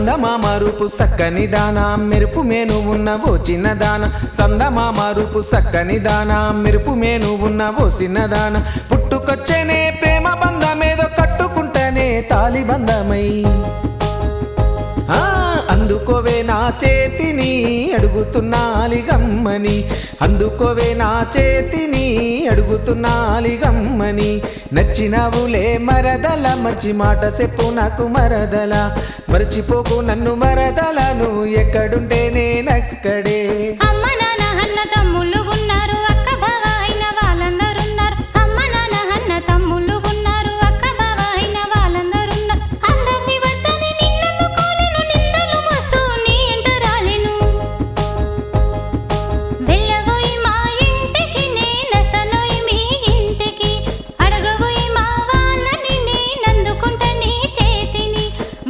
సందమామ రూపు సక్కని దాన మెరుపు మేను ఉన్న ఓ చిన్న దాన సందమామ రూపు సక్కని దాన మెరుపు మేను ఉన్న ఓ చిన్న దాన పుట్టుకొచ్చేనే ప్రేమ బంధమేదో కట్టుకుంటేనే తాలి బంధమై ఆ అందుకోవే నా చేతిని అడుగుతున్నాలి గమ్మని అందుకోవే నా చేతిని అడుగుతున్నాలి గమ్మని నచ్చినవులే మరదల మంచి మాట చెప్పు నాకు మరదల మరచిపోకు నన్ను మరదల నువ్వు ఎక్కడుంటే నేనక్కడే అమ్మ నాన్న అన్న తమ్ముళ్ళు ఉన్నారు అక్క బావ అయిన వాళ్ళందరున్నారు అమ్మ నాన్న అన్న తమ్ముళ్ళు ఉన్నారు అక్క బావ అయిన వాళ్ళందరున్నారు అందరిని వద్దని నిన్నను కోలెను నిందలు మస్తు నీ ఇంట రాలేను వెళ్ళబోయి మా ఇంటికి నేనొస్తానోయ్ మీ ఇంటికి అడగబోయి మా వాళ్ళని నేనందుకుంటా నీ చేతిని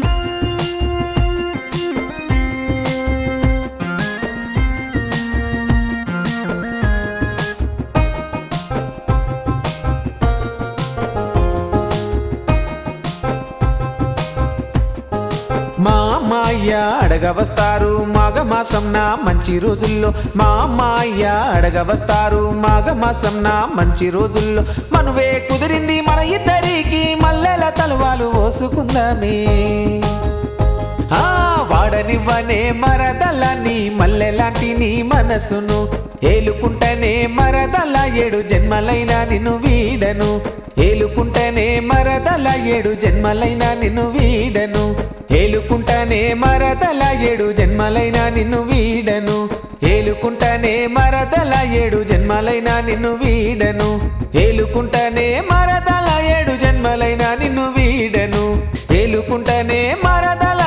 మా అమ్మాయ్య అడగవస్తారు మాఘమాసం నా మంచి రోజుల్లో మా అమ్మాయ్య అడగవస్తారు మాఘమాసం నా మంచి రోజుల్లో మనువే కుదిరింది మన ఇద్దరికి మల్లెల తలువాలు ఓసుకుందామే ఆ వాడనివ్వనే మరదలని మల్లెలాంటి నీ మనసును ఏలుకుంటనే మరదల ఏడు జన్మలైన నిన్ను వీడను ఏలుకుంటనే మరదల ఏడు జన్మలైన నిన్ను వీడను ఏలుకుంటనే మరదల ఏడు జన్మలైన నిన్ను వీడను ఏలుకుంటనే మరదల ఏడు జన్మలైన నిన్ను వీడను ఏలుకుంటనే మరదల ఏడు జన్మలైన నిన్ను వీడను ఏలుకుంటనే మరదల